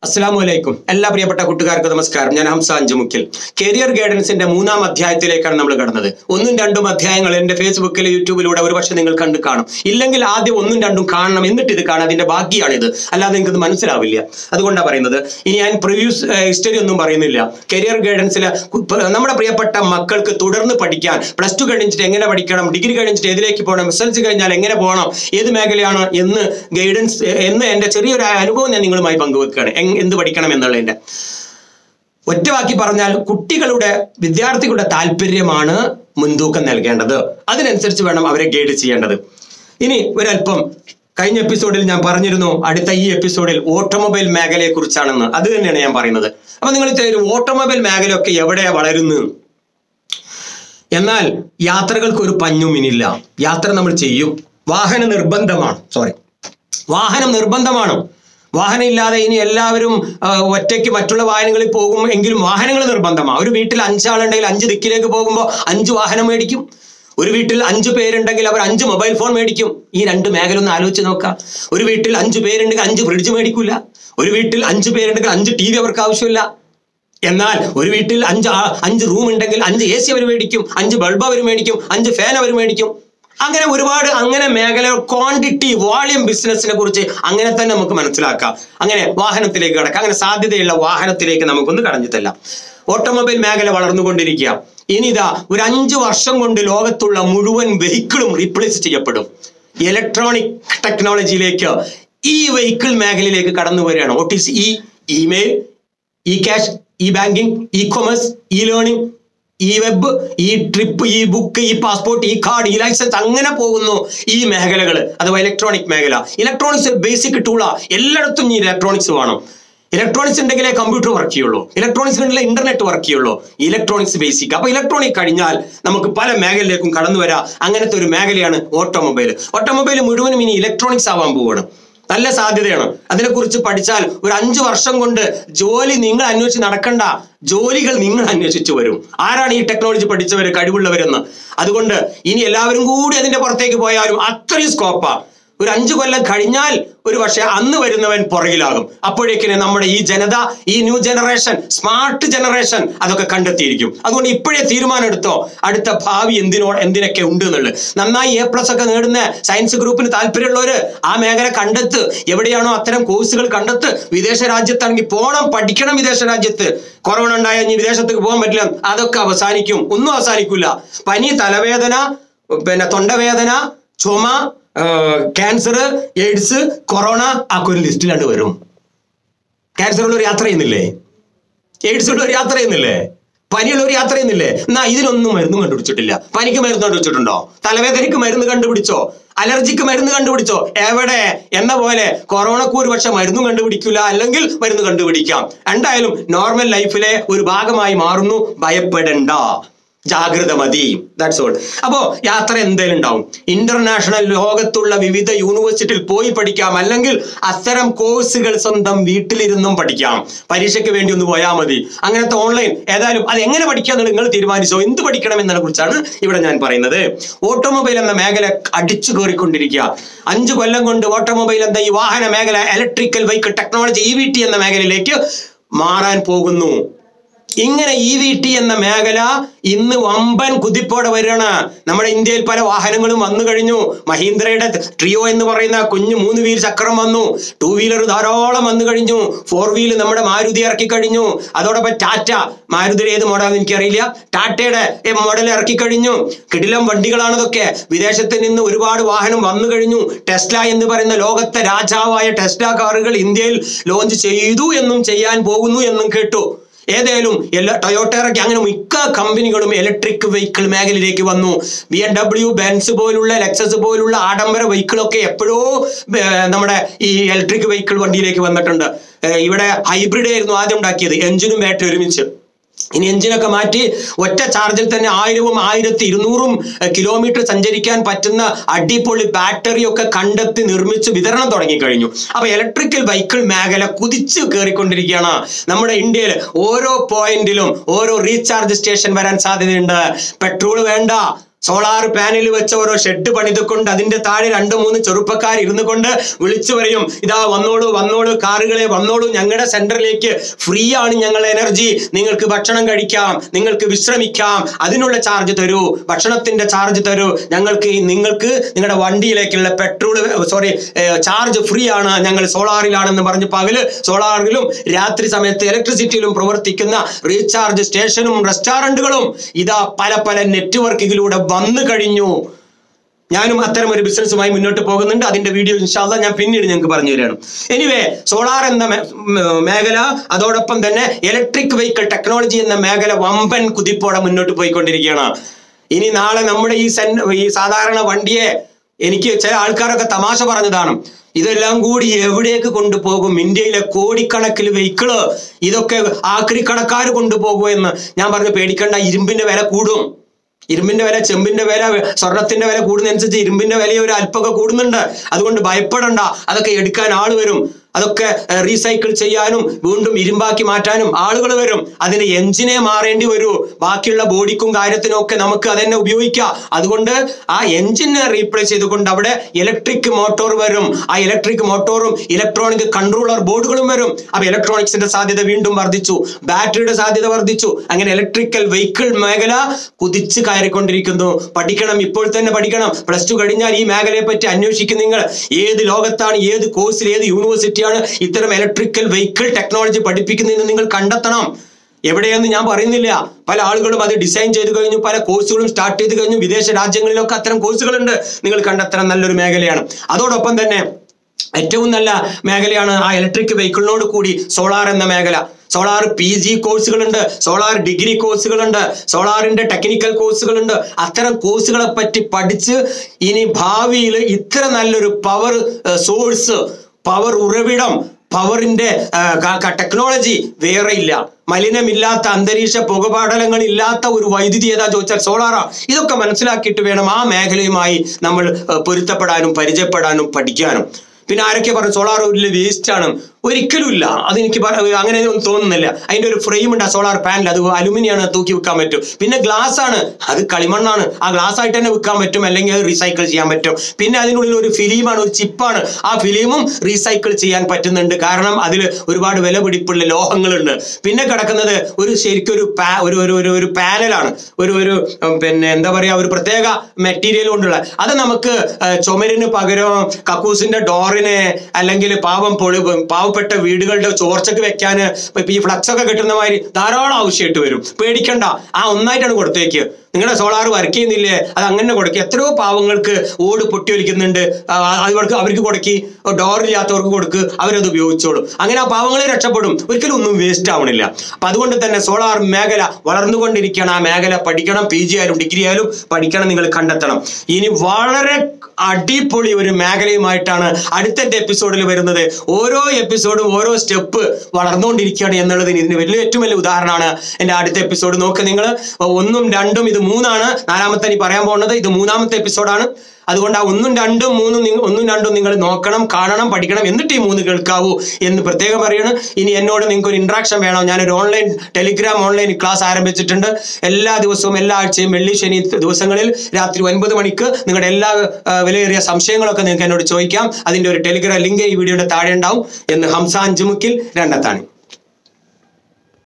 അസ്സാം വലൈക്കും എല്ലാ പ്രിയപ്പെട്ട കൂട്ടുകാർക്കും നമസ്കാരം ഞാൻ ഹംസ അഞ്ചുമുക്കിൽ കരിയർ ഗൈഡൻസിന്റെ മൂന്നാം അധ്യായത്തിലേക്കാണ് നമ്മൾ കടന്നത് ഒന്നും രണ്ടും അധ്യായങ്ങൾ എന്റെ ഫേസ്ബുക്കിൽ യൂട്യൂബിലൂടെ ഒരുപക്ഷെ നിങ്ങൾ കണ്ടു കാണും ഇല്ലെങ്കിൽ ആദ്യം ഒന്നും രണ്ടും കാണണം എന്നിട്ട് ഇത് കാണാം അതിന്റെ ബാക്കിയാണിത് അല്ലാതെ നിങ്ങൾക്ക് ഇത് മനസ്സിലാവില്ല അതുകൊണ്ടാണ് പറയുന്നത് ഇനി ഞാൻ പ്രിവ്യൂസ് ഹിസ്റ്ററി ഒന്നും പറയുന്നില്ല കരിയർ ഗൈഡൻസിൽ നമ്മുടെ പ്രിയപ്പെട്ട മക്കൾക്ക് തുടർന്ന് പഠിക്കാൻ പ്ലസ് ടു കഴിഞ്ഞിട്ട് എങ്ങനെ പഠിക്കണം ഡിഗ്രി കഴിഞ്ഞിട്ട് ഏതിലേക്ക് പോകണം എസ് എൽ സി കഴിഞ്ഞാൽ എങ്ങനെ പോകണം ഏത് മേഖലയാണ് എന്ന് ഗൈഡൻസ് എന്ന് എൻ്റെ ചെറിയൊരു അനുഭവം ഞാൻ നിങ്ങളുമായി പങ്കുവെക്കുകയാണ് എങ് എന്ത് പഠിക്കണം എന്നുള്ളതിൻ്റെ ഒറ്റ വാക്കി പറഞ്ഞാൽ കുട്ടികളുടെ വിദ്യാർത്ഥികളുടെ താല്പര്യമാണ് മുൻതൂക്കം നൽകേണ്ടത് അതിനനുസരിച്ച് വേണം അവരെ ഗൈഡ് ചെയ്യേണ്ടത് ഇനി ഒരല്പം കഴിഞ്ഞ എപ്പിസോഡിൽ ഞാൻ പറഞ്ഞിരുന്നു അടുത്ത ഈ എപ്പിസോഡിൽ ഓട്ടോമൊബൈൽ മേഖലയെ കുറിച്ചാണെന്ന് അത് തന്നെയാണ് ഞാൻ പറയുന്നത് അപ്പൊ നിങ്ങൾ ഒരു ഓട്ടോമൊബൈൽ മേഖലയൊക്കെ എവിടെയാ വളരുന്നത് എന്നാൽ യാത്രകൾക്ക് ഒരു പഞ്ഞുമിനില്ല യാത്ര നമ്മൾ ചെയ്യും വാഹന നിർബന്ധമാണ് സോറി വാഹനം നിർബന്ധമാണ് വാഹനം ഇല്ലാതെ ഇനി എല്ലാവരും ആ, ഒറ്റയ്ക്ക് മറ്റുള്ള വാഹനങ്ങളിൽ പോകും എങ്കിലും വാഹനങ്ങൾ നിർബന്ധമാണ് ഒരു വീട്ടിൽ അഞ്ചാളുണ്ടെങ്കിൽ അഞ്ച് ദിക്കിലേക്ക് പോകുമ്പോൾ അഞ്ച് വാഹനം മേടിക്കും ഒരു വീട്ടിൽ അഞ്ച് പേരുണ്ടെങ്കിൽ അവർ അഞ്ച് മൊബൈൽ ഫോൺ മേടിക്കും ഈ രണ്ട് മേഖല ഒന്ന് ആലോചിച്ച് നോക്കാം ഒരു വീട്ടിൽ അഞ്ച് പേരുണ്ടെങ്കിൽ അഞ്ച് ഫ്രിഡ്ജ് മേടിക്കൂല ഒരു വീട്ടിൽ അഞ്ച് പേരുണ്ടെങ്കിൽ അഞ്ച് ടി വി അവർക്ക് ആവശ്യമില്ല എന്നാൽ ഒരു വീട്ടിൽ അഞ്ച് ആ- അഞ്ച് റൂം ഉണ്ടെങ്കിൽ അഞ്ച് എ സി അവർ മേടിക്കും അഞ്ച് ബൾബ് അവർ മേടിക്കും അഞ്ച് ഫാൻ അവർ മേടിക്കും അങ്ങനെ ഒരുപാട് അങ്ങനെ മേഖല ക്വാണ്ടിറ്റി വോളിയം ബിസിനസിനെ കുറിച്ച് അങ്ങനെ തന്നെ നമുക്ക് മനസ്സിലാക്കാം അങ്ങനെ വാഹനത്തിലേക്ക് കിടക്കാം അങ്ങനെ സാധ്യതയുള്ള വാഹനത്തിലേക്ക് നമുക്കൊന്ന് കടഞ്ഞു തല്ലാം ഓട്ടോമൊബൈൽ മേഖല വളർന്നുകൊണ്ടിരിക്കുക ഇനി ഇതാ ഒരു അഞ്ച് വർഷം കൊണ്ട് ലോകത്തുള്ള മുഴുവൻ വെഹിക്കിളും റീപ്ലേസ് ചെയ്യപ്പെടും ഇലക്ട്രോണിക് ടെക്നോളജിയിലേക്ക് ഈ വെഹിക്കിൾ മേഖലയിലേക്ക് കടന്നു വരികയാണ് what is e email e cash e banking e commerce e learning e web e trip e book e passport e card e licence അങ്ങനെ പോകുന്നു ഈ മേഖലകൾ അഥവാ ഇലക്ട്രോണിക് മേഖല ഇലക്ട്രോണിക്സ് ബേസിക് ടൂളാ എല്ലായിടത്തും ഈ ഇലക്ട്രോണിക്സ് വേണം ഇലക്ട്രോണിക്സ് ഉണ്ടെങ്കിലേ കമ്പ്യൂട്ടർ വർക്ക് ചെയ്യുള്ളൂ ഇലക്ട്രോണിക്സ് ഉണ്ടെങ്കിലേ ഇന്റർനെറ്റ് വർക്ക് ചെയ്യുള്ളൂ ഇലക്ട്രോണിക്സ് ബേസിക് അപ്പൊ ഇലക്ട്രോണിക് കഴിഞ്ഞാൽ നമുക്ക് പല മേഖലയിലേക്കും കടന്നു വരാം അങ്ങനത്തെ ഒരു മേഖലയാണ് ഓട്ടോമൊബൈൽ ഓട്ടോമൊബൈൽ മുഴുവനും ഇനി ഇലക്ട്രോണിക്സ് ആവാൻ പോവുകയാണ് നല്ല സാധ്യതയാണ് അതിനെക്കുറിച്ച് പഠിച്ചാൽ ഒരു അഞ്ചു വർഷം കൊണ്ട് ജോലി നിങ്ങൾ അന്വേഷിച്ച് നടക്കണ്ട ജോലികൾ നിങ്ങൾ അന്വേഷിച്ചു വരും ആരാണ് ഈ ടെക്നോളജി പഠിച്ചവർ കഴിവുള്ളവരെന്ന് അതുകൊണ്ട് ഇനി എല്ലാവരും കൂടി അതിന്റെ പുറത്തേക്ക് പോയാലും അത്രയും സ്കോപ്പാ ഒരു അഞ്ചു കൊല്ലം കഴിഞ്ഞാൽ ഒരു പക്ഷെ അന്ന് വരുന്നവൻ പുറകിലാകും അപ്പോഴേക്കിന് നമ്മുടെ ഈ ജനത ഈ ന്യൂ ജനറേഷൻ സ്മാർട്ട് ജനറേഷൻ അതൊക്കെ കണ്ടെത്തിയിരിക്കും അതുകൊണ്ട് ഇപ്പോഴേ തീരുമാനം എടുത്തോ അടുത്ത ഭാവി എന്തിനോ എന്തിനൊക്കെ ഉണ്ട് എന്നുള്ളത് നന്നായി എ പ്ലസ് ഒക്കെ നേടുന്ന സയൻസ് ഗ്രൂപ്പിന് താല്പര്യമുള്ളവര് ആ മേഖല കണ്ടെത്ത് എവിടെയാണോ അത്തരം കോഴ്സുകൾ കണ്ടെത്ത് വിദേശ രാജ്യത്താണെങ്കിൽ പോണം പഠിക്കണം വിദേശ രാജ്യത്ത് കൊറോണ ഉണ്ടായ ഇനി വിദേശത്തേക്ക് പോകാൻ പറ്റില്ല അതൊക്കെ അവസാനിക്കും ഒന്നും അവസാനിക്കില്ല പനി തലവേദന പിന്നെ തൊണ്ടവേദന ചുമ ക്യാൻസർ എയ്ഡ്സ് കൊറോണ ഒക്കെ ഒരു ലിസ്റ്റിലാണ്ട് വരും ക്യാൻസർ ഉള്ളവർ യാത്ര ചെയ്യുന്നില്ലേ എയ്ഡ്സ് ഉള്ളവർ യാത്ര ചെയ്യുന്നില്ലേ പനിയുള്ളവർ യാത്ര ചെയ്യുന്നില്ലേ എന്നാ ഇതിനൊന്നും മരുന്നും കണ്ടുപിടിച്ചിട്ടില്ല പനിക്ക് മരുന്ന് കണ്ടുപിടിച്ചിട്ടുണ്ടോ തലവേദനയ്ക്ക് മരുന്ന് കണ്ടുപിടിച്ചോ അലർജിക്ക് മരുന്ന് കണ്ടുപിടിച്ചോ എവിടെ എന്ന പോലെ കൊറോണക്ക് ഒരു പക്ഷെ മരുന്നും കണ്ടുപിടിക്കില്ല അല്ലെങ്കിൽ മരുന്ന് കണ്ടുപിടിക്കാം എന്തായാലും നോർമൽ ലൈഫിലെ ഒരു ഭാഗമായി മാറുന്നു ഭയപ്പെടണ്ട ജാഗ്രത മതി ദാറ്റ്സ് ഓൾ അപ്പോ യാത്ര എന്തായാലും ഉണ്ടാവും ഇന്റർനാഷണൽ ലോകത്തുള്ള വിവിധ യൂണിവേഴ്സിറ്റിയിൽ പോയി പഠിക്കാം അല്ലെങ്കിൽ അത്തരം കോഴ്സുകൾ സ്വന്തം വീട്ടിലിരുന്നും പഠിക്കാം പരീക്ഷയ്ക്ക് വേണ്ടി ഒന്ന് പോയാൽ മതി അങ്ങനത്തെ ഓൺലൈൻ ഏതായാലും അത് എങ്ങനെ പഠിക്കാന്ന് നിങ്ങൾ തീരുമാനിച്ചോ എന്ത് പഠിക്കണം എന്നതിനെ കുറിച്ചാണ് ഇവിടെ ഞാൻ പറയുന്നത് ഓട്ടോമൊബൈൽ എന്ന മേഖല അടിച്ചു കയറിക്കൊണ്ടിരിക്കുക അഞ്ചു കൊല്ലം കൊണ്ട് ഓട്ടോമൊബൈൽ എന്ന ഈ വാഹന മേഖല electrical vehicle technology E V T എന്ന മേഖലയിലേക്ക് മാറാൻ പോകുന്നു ഇങ്ങനെ ഇ വി ടി എന്ന മേഖല ഇന്ന് വമ്പൻ കുതിപ്പോടെ വരികയാണ് നമ്മുടെ ഇന്ത്യയിൽ പല വാഹനങ്ങളും വന്നു കഴിഞ്ഞു മഹീന്ദ്രയുടെ ട്രിയോ എന്ന് പറയുന്ന കുഞ്ഞു മൂന്ന് വീൽ ചക്രം വന്നു ടൂ വീലർ ധാരാളം വന്നു കഴിഞ്ഞു ഫോർ വീൽ നമ്മുടെ മാരുതി ഇറക്കി കഴിഞ്ഞു അതോടൊപ്പം ടാറ്റ മാരുതിയുടെ ഏത് മോഡൽ എനിക്കറിയില്ല ടാറ്റയുടെ മോഡൽ ഇറക്കി കഴിഞ്ഞു കിടിലം വണ്ടികളാണതൊക്കെ വിദേശത്ത് നിന്ന് ഒരുപാട് വാഹനം വന്നു കഴിഞ്ഞു ടെസ്ല എന്ന് പറയുന്ന ലോകത്തെ രാജാവായ ടെസ്ല കാറുകൾ ഇന്ത്യയിൽ ലോഞ്ച് ചെയ്തു എന്നും ചെയ്യാൻ പോകുന്നു എന്നും കേട്ടു ഏതായാലും എല്ലാ ടൊയോട്ടേറയ്ക്ക് അങ്ങനെ മിക്ക കമ്പനികളും ഇലക്ട്രിക് വെഹിക്കിൾ മേഖലയിലേക്ക് വന്നു ബി എം ഡബ്ല്യു ബെൻസ് പോലുള്ള ലെക്സസ് പോലുള്ള ആഡംബര വെഹിക്കിളൊക്കെ എപ്പോഴോ ഏർ, നമ്മുടെ ഈ ഇലക്ട്രിക് വെഹിക്കിൾ വണ്ടിയിലേക്ക് വന്നിട്ടുണ്ട് ഏർ, ഇവിടെ ഹൈബ്രിഡ് ആയിരുന്നു ആദ്യം ഉണ്ടാക്കിയത് എഞ്ചിനും ബാറ്ററി ഒരുമിച്ച് ഇനി എഞ്ചിനൊക്കെ മാറ്റി ഒറ്റ ചാർജിൽ തന്നെ ആയിരവും ആയിരത്തി ഇരുന്നൂറും കിലോമീറ്റർ സഞ്ചരിക്കാൻ പറ്റുന്ന അടിപൊളി ബാറ്ററി ഒക്കെ കണ്ടെത്തി നിർമ്മിച്ച് വിതരണം തുടങ്ങിക്കഴിഞ്ഞു അപ്പൊ ഇലക്ട്രിക്കൽ വെഹിക്കിൾ മേഖല കുതിച്ചു കയറിക്കൊണ്ടിരിക്കുകയാണ് നമ്മുടെ ഇന്ത്യയിൽ ഓരോ പോയിന്റിലും ഓരോ റീചാർജ് സ്റ്റേഷൻ വരാൻ സാധ്യതയുണ്ട് പെട്രോൾ വേണ്ട സോളാർ പാനൽ വെച്ച ഓരോ ഷെഡ് പണിതുകൊണ്ട് അതിന്റെ താഴെ രണ്ട് മൂന്ന് ചെറുപ്പക്കാർ ഇരുന്നു കൊണ്ട് വിളിച്ചു പറയും ഇതാ വന്നോളൂ വന്നോളൂ കാറുകളെ വന്നോളൂ ഞങ്ങളുടെ സെന്ററിലേക്ക് ഫ്രീ ആണ് ഞങ്ങളുടെ എനർജി നിങ്ങൾക്ക് ഭക്ഷണം കഴിക്കാം നിങ്ങൾക്ക് വിശ്രമിക്കാം അതിനുള്ള ചാർജ് തരൂ ഭക്ഷണത്തിന്റെ ചാർജ് തരൂ ഞങ്ങൾക്ക് ഈ- നിങ്ങൾക്ക് നിങ്ങളുടെ വണ്ടിയിലേക്കുള്ള പെട്രോൾ സോറി ചാർജ് ഫ്രീ ആണ് ഞങ്ങൾ സോളാറിലാണെന്ന് പറഞ്ഞ് പകല് സോളാറിലും രാത്രി സമയത്ത് ഇലക്ട്രിസിറ്റിയിലും പ്രവർത്തിക്കുന്ന റീചാർജ് സ്റ്റേഷനും റെസ്റ്റോറന്റുകളും ഇതാ പല പല നെറ്റ്വർക്കുകളിലൂടെ വന്നു കഴിഞ്ഞു ഞാനും അത്തരം ഒരു ബിസിനസ്സുമായി മുന്നോട്ട് പോകുന്നുണ്ട് അതിന്റെ വീഡിയോ ഇൻഷാല്ല ഞാൻ പിന്നീട് ഞങ്ങൾക്ക് പറഞ്ഞു തരാണ് എനിവേ സോളാർ എന്ന മേ- മ- മേഖല അതോടൊപ്പം തന്നെ ഇലക്ട്രിക് വെഹിക്കിൾ ടെക്നോളജി എന്ന മേഖല വമ്പൻ കുതിപ്പോടെ മുന്നോട്ട് പോയിക്കൊണ്ടിരിക്കുകയാണ് ഇനി നാളെ നമ്മുടെ ഈ സെൻ ഈ സാധാരണ വണ്ടിയെ എനിക്ക് ചില ആൾക്കാരൊക്കെ തമാശ പറഞ്ഞതാണ് ഇതെല്ലാം കൂടി എവിടേക്ക് കൊണ്ടുപോകും ഇന്ത്യയിലെ കോടിക്കണക്കിൽ വെഹിക്കിള് ഇതൊക്കെ ആക്രിക്കടക്കാർ കൊണ്ടുപോകുമോ എന്ന് ഞാൻ പറഞ്ഞു പേടിക്കേണ്ട ഇരുമ്പിന്റെ വില കൂടും ഇരുമ്പിന്റെ വില ചെമ്പിന്റെ വില സ്വർണത്തിന്റെ വില കൂടുന്നതനുസരിച്ച് ഇരുമ്പിന്റെ വില ഒരു അല്പമൊക്കെ കൂടുന്നുണ്ട് അതുകൊണ്ട് ഭയപ്പെടണ്ട അതൊക്കെ എടുക്കാൻ ആള് വരും അതൊക്കെ റീസൈക്കിൾ ചെയ്യാനും വീണ്ടും ഇരുമ്പാക്കി മാറ്റാനും ആളുകൾ വരും അതിന് എഞ്ചിനെ മാറേണ്ടി വരൂ ബാക്കിയുള്ള ബോഡിക്കും കാര്യത്തിനും ഒക്കെ നമുക്ക് അതന്നെ ഉപയോഗിക്കാം അതുകൊണ്ട് ആ എഞ്ചിനെ റീപ്ലേസ് ചെയ്തുകൊണ്ട് അവിടെ ഇലക്ട്രിക് മോട്ടോർ വരും ആ ഇലക്ട്രിക് മോട്ടോറും ഇലക്ട്രോണിക് കൺട്രോളർ ബോർഡുകളും വരും അപ്പൊ ഇലക്ട്രോണിക്സിന്റെ സാധ്യത വീണ്ടും വർദ്ധിച്ചു ബാറ്ററിയുടെ സാധ്യത വർദ്ധിച്ചു അങ്ങനെ ഇലക്ട്രിക്കൽ വെഹിക്കിൾ മേഖല കുതിച്ച് കയറിക്കൊണ്ടിരിക്കുന്നു പഠിക്കണം ഇപ്പോൾ തന്നെ പഠിക്കണം പ്ലസ് ടു കഴിഞ്ഞാൽ ഈ മേഖലയെ പറ്റി അന്വേഷിക്കും നിങ്ങൾ ഏത് ലോകത്താണ് ഏത് കോഴ്സിൽ ഏത് യൂണിവേഴ്സിറ്റിയാണ് ഇത്തരം ഇലക്ട്രിക്കൽ വെഹിക്കിൾ ടെക്നോളജി പഠിപ്പിക്കുന്നതെന്ന് നിങ്ങൾ കണ്ടെത്തണം എവിടെയെന്ന് ഞാൻ പറയുന്നില്ല പല ആളുകളും അത് ഡിസൈൻ ചെയ്ത് കഴിഞ്ഞു പല കോഴ്സുകളും സ്റ്റാർട്ട് ചെയ്ത് കഴിഞ്ഞു വിദേശ രാജ്യങ്ങളിലൊക്കെ അത്തരം കോഴ്സുകളുണ്ട് നിങ്ങൾ കണ്ടെത്തണം നല്ലൊരു മേഖലയാണ് അതോടൊപ്പം തന്നെ ഏറ്റവും നല്ല മേഖലയാണ് ആ ഇലക്ട്രിക് വെഹിക്കിളിനോട് കൂടി സോളാർ എന്ന മേഖല സോളാർ പി ജി കോഴ്സുകളുണ്ട് സോളാർ ഡിഗ്രി കോഴ്സുകളുണ്ട് സോളാറിന്റെ ടെക്നിക്കൽ കോഴ്സുകളുണ്ട് അത്തരം കോഴ്സുകളെ പറ്റി പഠിച്ച് ഇനി ഭാവിയിൽ ഇത്ര നല്ലൊരു പവർ സോഴ്സ് പവർ ഉറവിടം പവറിന്റെ ടെക്നോളജി വേറെ ഇല്ല മലിനമില്ലാത്ത അന്തരീക്ഷ പുകപാടലങ്ങൾ ഇല്ലാത്ത ഒരു വൈദ്യുതി ഏതാ ചോദിച്ചാൽ സോളാറാ ഇതൊക്കെ മനസ്സിലാക്കിയിട്ട് വേണം ആ മേഖലയുമായി നമ്മൾ ആ, പൊരുത്തപ്പെടാനും പരിചയപ്പെടാനും പഠിക്കാനും പിന്നെ ആരൊക്കെ പറഞ്ഞു സോളാർ ഒരു വേസ്റ്റ് ആണ് ഒരിക്കലും ഇല്ല അതെനിക്ക് പ- അങ്ങനെ ഒന്നും തോന്നുന്നില്ല അതിന്റെ ഒരു ഫ്രെയിം ഉണ്ട് ആ സോളാർ പാനൽ അത് അലുമിനിയാണ് തൂക്കി വെക്കാൻ പറ്റും പിന്നെ ഗ്ലാസ് ആണ് അത് കളിമണ്ണാണ് ആ ഗ്ലാസ് ആയിട്ട് തന്നെ വെക്കാൻ പറ്റും അല്ലെങ്കിൽ അത് റീസൈക്കിൾ ചെയ്യാൻ പറ്റും പിന്നെ അതിനുള്ളിൽ ഒരു ഫിലിമാണ് ഒരു ചിപ്പാണ് ആ ഫിലിമും റീസൈക്കിൾ ചെയ്യാൻ പറ്റുന്നുണ്ട് കാരണം അതിൽ ഒരുപാട് വില പിടിപ്പുള്ള ലോഹങ്ങളുണ്ട് പിന്നെ കിടക്കുന്നത് ഒരു ശരിക്കും ഒരു പാ- ഒരു ഒരു ഒരു ഒരു പാനലാണ് ഒരു ഒരു ഉം, പിന്നെ എന്താ പറയാ ഒരു പ്രത്യേക മെറ്റീരിയൽ കൊണ്ടുള്ള അത് നമുക്ക് ആ, ചുമരിന് പകരം കക്കൂസിന്റെ ഡോറിന് അല്ലെങ്കിൽ പാവം പൊളി പാവപ്പെട്ട വീടുകളുടെ ചോർച്ചക്ക് വെക്കാൻ ഇപ്പൊ ഈ ഫ്ലക്സ് ഒക്കെ കിട്ടുന്ന മാതിരി ധാരാളം ആവശ്യമായിട്ട് വരും പേടിക്കണ്ട ആ ഒന്നായിട്ടാണ് കൊടുത്തേക്ക് നിങ്ങളുടെ സോളാർ വർക്ക് ചെയ്യുന്നില്ലേ അത് അങ്ങനെ കൊടുക്കുക എത്രയോ പാവങ്ങൾക്ക് ഓട് പൊട്ടി ഒലിക്കുന്നുണ്ട് ആ, അവർക്ക് അവർക്ക് കൊടുക്കി ഡോറില്ലാത്തവർക്ക് കൊടുക്ക് അവരത് ഉപയോഗിച്ചോളും അങ്ങനെ ആ പാവങ്ങളെ രക്ഷപ്പെടും ഒരിക്കലും ഒന്നും വേസ്റ്റ് ആവണില്ല അപ്പൊ അതുകൊണ്ട് തന്നെ സോളാർ മേഖല വളർന്നുകൊണ്ടിരിക്കുകയാണ് ആ മേഖല പഠിക്കണം പി ജി ആയാലും ഡിഗ്രി ആയാലും പഠിക്കണം നിങ്ങൾ കണ്ടെത്തണം ഇനി വളരെ അടിപൊളി ഒരു മേഖലയുമായിട്ടാണ് അടുത്ത എപ്പിസോഡിൽ വരുന്നത് ഓരോ എപ്പിസോഡും ഓരോ സ്റ്റെപ്പ് വളർന്നുകൊണ്ടിരിക്കുകയാണ് എന്നുള്ളതിന് ഇതിന് വലിയ ഏറ്റവും വലിയ ഉദാഹരണമാണ് എൻ്റെ അടുത്ത എപ്പിസോഡ് നോക്ക് നിങ്ങൾ ഒന്നും രണ്ടും ഇത് മൂന്നാണ് നാലാമത്തെ ഇനി പറയാൻ പോകുന്നത് ഇത് മൂന്നാമത്തെ എപ്പിസോഡാണ് അതുകൊണ്ട് ആ ഒന്നും രണ്ടും മൂന്നും നിങ്ങ- ഒന്നും രണ്ടും നിങ്ങൾ നോക്കണം കാണണം പഠിക്കണം എന്നിട്ട് ഈ മൂന്ന് കേൾക്കാവൂ എന്ന് പ്രത്യേകം പറയണം ഇനി എന്നോട് നിങ്ങൾക്ക് ഒരു ഇൻട്രാക്ഷൻ വേണം ഞാനൊരു ഓൺലൈൻ ടെലിഗ്രാം ഓൺലൈൻ ക്ലാസ് ആരംഭിച്ചിട്ടുണ്ട് എല്ലാ ദിവസവും എല്ലാ ആഴ്ചയും വെള്ളി ശനി ദിവസങ്ങളിൽ രാത്രി ഒൻപത് മണിക്ക് നിങ്ങളുടെ എല്ലാ ആ, വിലയേറിയ സംശയങ്ങളൊക്കെ നിങ്ങൾക്ക് എന്നോട് ചോദിക്കാം അതിന്റെ ഒരു ടെലിഗ്രാം ലിങ്ക് ഈ വീഡിയോയുടെ താഴെ ഉണ്ടാവും എന്ന് ഹംസാൻ ജുമുക്കിൽ രണ്ടത്താണ്